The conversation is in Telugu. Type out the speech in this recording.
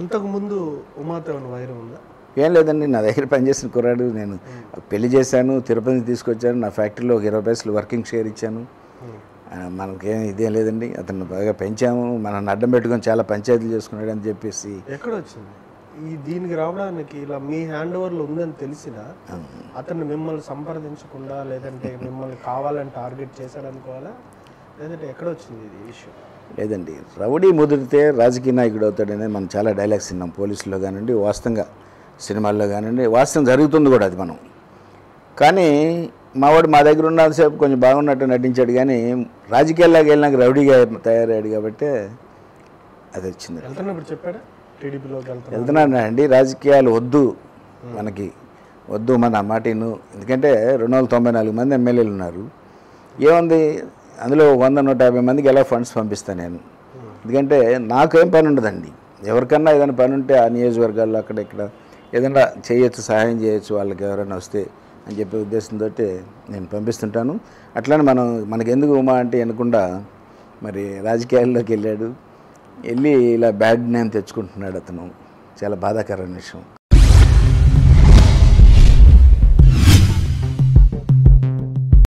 అంతకుముందు ఉమాతో ఏమైనా వైరం ఉందా ఏం లేదండి నా దగ్గర పనిచేసిన కుర్రాడు నేను పెళ్లి చేశాను తిరుపతి తీసుకొచ్చాను నా ఫ్యాక్టరీలో ఒక ఇరవై పైసలు వర్కింగ్ షేర్ ఇచ్చాను ఆ, మనకేం ఇదేం లేదండి అతను బాగా పెంచాము మనం అడ్డం పెట్టుకొని చాలా పంచాయతీలు చేసుకున్నాడు అని చెప్పేసి ఎక్కడ వచ్చింది ఈ దీనికి రావడానికి ఇలా మీ హ్యాండ్ ఓవర్లో ఉందని తెలిసినా అతను మిమ్మల్ని సంప్రదించకుండా లేదంటే మిమ్మల్ని కావాలని టార్గెట్ చేశాడు అనుకోవాలా లేదంటే ఎక్కడ వచ్చింది ఇది ఇష్యూ లేదండి రౌడీ ముదిరితే రాజకీయ నాయకుడు అవుతాడని మనం చాలా డైలాగ్స్ విన్నాం పోలీసులో కానివ్వండి వాస్తవంగా సినిమాల్లో కానివ్వండి వాస్తవం జరుగుతుంది కూడా అది మనం కానీ మావాడు మా దగ్గర ఉన్నంతసేపు కొంచెం బాగున్నట్టు నటించాడు కానీ రాజకీయాల్లోకి వెళ్ళినాక రౌడీగా తయారయ్యాడు కాబట్టి అది వచ్చింది వెళ్తున్నప్పుడు చెప్పాడా టీడీపీలోకి వెళ్తున్నా వెళ్తున్నాను అండి రాజకీయాలు వద్దు మనకి వద్దు మన మాటిను ఎందుకంటే రెండు వందల తొంభై నాలుగు మంది ఎమ్మెల్యేలు ఉన్నారు ఏముంది అందులో వంద నూట యాభై మందికి ఎలా ఫండ్స్ పంపిస్తాను నేను ఎందుకంటే నాకేం పని ఉండదండి ఎవరికన్నా ఏదైనా పని ఉంటే ఆ నియోజకవర్గాల్లో అక్కడ ఇక్కడ ఏదైనా చేయొచ్చు సహాయం చేయొచ్చు వాళ్ళకి ఎవరైనా వస్తే అని చెప్పే ఉద్దేశంతో నేను పంపిస్తుంటాను అట్లనే మనం మనకి ఎందుకు ఉమా అంటే అనకుండా మరి రాజకీయాల్లోకి వెళ్ళాడు వెళ్ళి ఇలా బ్యాడ్ నేమ్ తెచ్చుకుంటున్నాడు అతను చాలా బాధాకరమైన విషయం